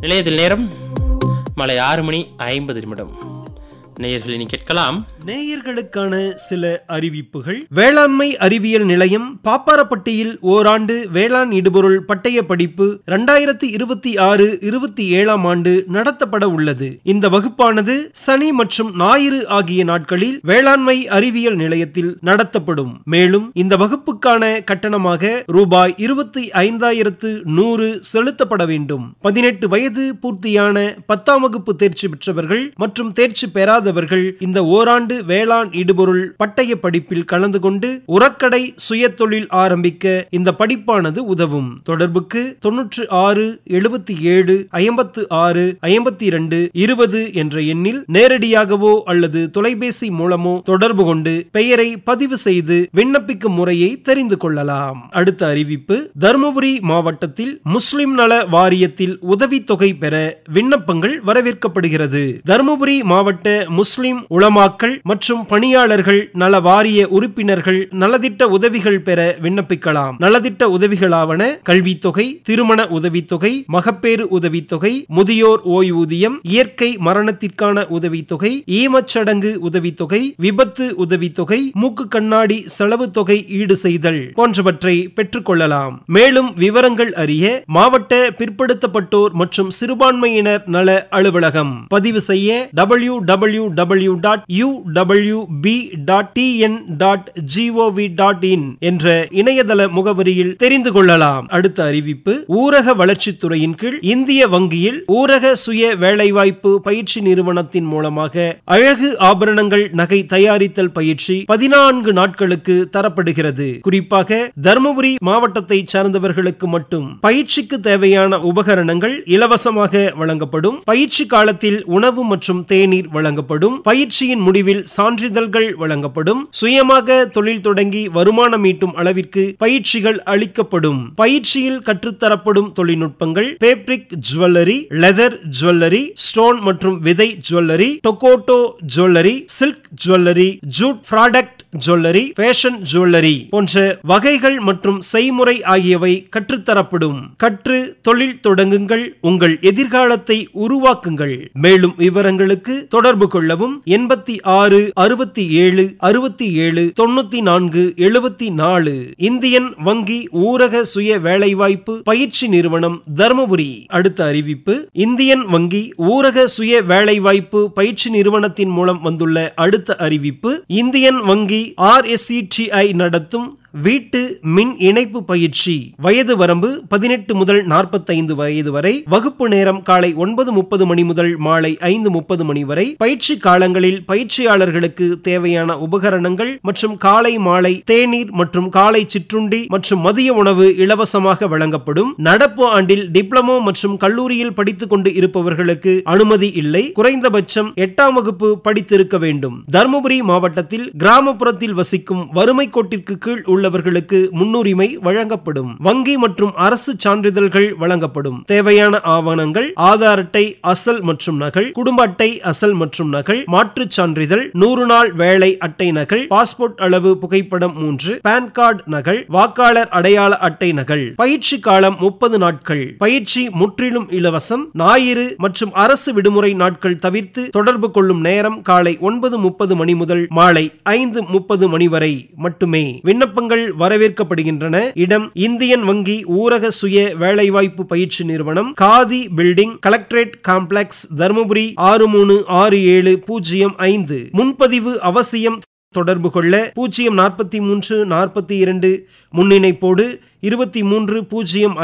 நிலையத்தில் நேரம் மாலை ஆறு மணி ஐம்பது நிமிடம் நேயர்கள் இனி கேட்கலாம் நேயர்களுக்கான சில அறிவிப்புகள் வேளாண்மை அறிவியல் நிலையம் பாப்பாரப்பட்டியில் ஓராண்டு வேளாண் இடுபொருள் பட்டய படிப்பு இரண்டாயிரத்தி இருபத்தி ஆறு இருபத்தி ஏழாம் ஆண்டு நடத்தப்பட உள்ளது இந்த வகுப்பானது சனி மற்றும் ஞாயிறு ஆகிய நாட்களில் வேளாண்மை அறிவியல் நிலையத்தில் நடத்தப்படும் மேலும் இந்த வகுப்புக்கான கட்டணமாக ரூபாய் இருபத்தி ஐந்தாயிரத்து நூறு செலுத்தப்பட வேண்டும் பதினெட்டு வயது பூர்த்தியான பத்தாம் வகுப்பு தேர்ச்சி பெற்றவர்கள் மற்றும் தேர்ச்சி பெறாதவர்கள் இந்த ஓராண்டு வேளாண் இடுபொருள் பட்டய படிப்பில் கலந்து கொண்டு உரக்கடை சுயதொழில் ஆரம்பிக்க இந்த படிப்பானது உதவும் தொடர்புக்கு தொன்னூற்று ஆறு எழுபத்தி ஏழு ஐம்பத்து ஆறு ஐம்பத்தி இரண்டு இருபது என்ற எண்ணில் நேரடியாகவோ அல்லது தொலைபேசி மூலமோ தொடர்பு கொண்டு பெயரை பதிவு செய்து விண்ணப்பிக்கும் முறையை தெரிந்து கொள்ளலாம் அடுத்த அறிவிப்பு தருமபுரி மாவட்டத்தில் முஸ்லிம் நல வாரியத்தில் உதவித்தொகை பெற விண்ணப்பங்கள் வரவேற்கப்படுகிறது தருமபுரி மாவட்ட முஸ்லிம் உளமாக்கள் மற்றும் பணியாளர்கள் நல வாரிய உறுப்பினர்கள் நலத்திட்ட உதவிகள் பெற விண்ணப்பிக்கலாம் நலத்திட்ட உதவிகளாவன கல்வித்தொகை திருமண உதவித்தொகை மகப்பேறு உதவித்தொகை முதியோர் ஓய்வூதியம் இயற்கை மரணத்திற்கான உதவித்தொகை ஈமச்சடங்கு உதவித்தொகை விபத்து உதவித்தொகை மூக்கு கண்ணாடி செலவு தொகை ஈடு செய்தல் போன்றவற்றை பெற்றுக்கொள்ளலாம் மேலும் விவரங்கள் அறிய மாவட்ட பிற்படுத்தப்பட்டோர் மற்றும் சிறுபான்மையினர் நல அலுவலகம் பதிவு செய்ய W W W dot U W B dot TN dot GOV dot in என்ற இணையதள முகவரியில் தெரிந்து கொள்ளலாம் அடுத்த அறிவிப்பு ஊரக வளர்ச்சித்துறையின் கீழ் இந்திய வங்கியில் ஊரக சுய வேலைவாய்ப்பு பயிற்சி நிறுவனத்தின் மூலமாக அழகு ஆபரணங்கள் நகை தயாரித்தல் பயிற்சி பதினான்கு நாட்களுக்கு தரப்படுகிறது குறிப்பாக தருமபுரி மாவட்டத்தை சார்ந்தவர்களுக்கு மட்டும் பயிற்சிக்கு தேவையான உபகரணங்கள் இலவசமாக வழங்கப்படும் பயிற்சி காலத்தில் உணவு மற்றும் தேநீர் வழங்கப்படும் பயிற்சியின் முடிவில் சான்றிதழ்கள் வழங்கப்படும் சுயமாக தொழில் தொடங்கி வருமானம் ஈட்டும் அளவிற்கு பயிற்சிகள் அளிக்கப்படும் பயிற்சியில் கற்றுத்தரப்படும் தொழில்நுட்பங்கள் fabric jewellery leather jewellery stone மற்றும் விதை ஜுவல்லரி டொகோட்டோ jewellery silk jewellery jute product jewellery fashion jewellery போன்ற வகைகள் மற்றும் செய்முறை ஆகியவை கற்றுத்தரப்படும் கற்று தொழில் தொடங்குங்கள் உங்கள் எதிர்காலத்தை உருவாக்குங்கள் மேலும் விவரங்களுக்கு தொடர்பு கொள்ளவும் எண்பத்தி ஆறு அறுபத்தி ஏழு அறுபத்தி ஏழு தொண்ணூத்தி நான்கு எழுபத்தி நாலு இந்தியன் வங்கி ஊரக சுய வேலைவாய்ப்பு பயிற்சி நிறுவனம் தருமபுரி அடுத்த அறிவிப்பு இந்தியன் வங்கி ஊரக சுய வேலைவாய்ப்பு பயிற்சி நிறுவனத்தின் மூலம் வந்துள்ள அடுத்த அறிவிப்பு இந்தியன் வங்கி ஆர்எஸ்சிடிஐ நடத்தும் வீட்டு மின் இணைப்பு பயிற்சி வயது வரம்பு பதினெட்டு முதல் நாற்பத்தைந்து வயது வரை வகுப்பு நேரம் காலை ஒன்பது முப்பது மணி முதல் மாலை ஐந்து முப்பது மணி வரை பயிற்சி காலங்களில் பயிற்சியாளர்களுக்கு தேவையான உபகரணங்கள் மற்றும் காலை மாலை தேநீர் மற்றும் காலை சிற்றுண்டி மற்றும் மதிய உணவு இலவசமாக வழங்கப்படும் நடப்பு ஆண்டில் டிப்ளமோ மற்றும் கல்லூரியில் படித்துக் கொண்டு இருப்பவர்களுக்கு அனுமதி இல்லை குறைந்தபட்சம் எட்டாம் வகுப்பு படித்திருக்க வேண்டும் தருமபுரி மாவட்டத்தில் கிராமப்புறத்தில் வசிக்கும் வறுமை கோட்டிற்கு கீழ் உள்ளவர்களுக்கு முன்னுரிமை வழங்கப்படும் வங்கி மற்றும் அரசு சான்றிதழ்கள் வழங்கப்படும் தேவையான ஆவணங்கள் ஆதார் அட்டை அசல் மற்றும் நகல் குடும்ப அட்டை அசல் மற்றும் நகல் மாற்றுச் சான்றிதழ் நூறு நாள் வேலை அட்டை நகல் பாஸ்போர்ட் அளவு புகைப்படம் மூன்று பான் கார்டு நகல் வாக்காளர் அடையாள அட்டை நகல் பயிற்சி காலம் முப்பது நாட்கள் பயிற்சி முற்றிலும் இலவசம் ஞாயிறு மற்றும் அரசு விடுமுறை நாட்கள் தவிர்த்து தொடர்பு கொள்ளும் நேரம் காலை ஒன்பது முப்பது மணி முதல் மாலை ஐந்து முப்பது மணி வரை மட்டுமே விண்ணப்பங்கள் வரவேற்கப்படுகின்றன இடம் இந்தியன் வங்கி ஊரக சுய வேலைவாய்ப்பு பயிற்சி நிறுவனம் Khadi building collectorate complex Dharmapuri ஆறு மூணு ஆறு ஏழு பூஜ்ஜியம் ஐந்து முன்பதிவு அவசியம் தொடர்பு கொள்ள பூஜ்ஜியம் நாற்பத்தி மூன்று நாற்பத்தி இரண்டு முன்னிணைப்போடு இருபத்தி மூன்று பூஜ்ஜியம்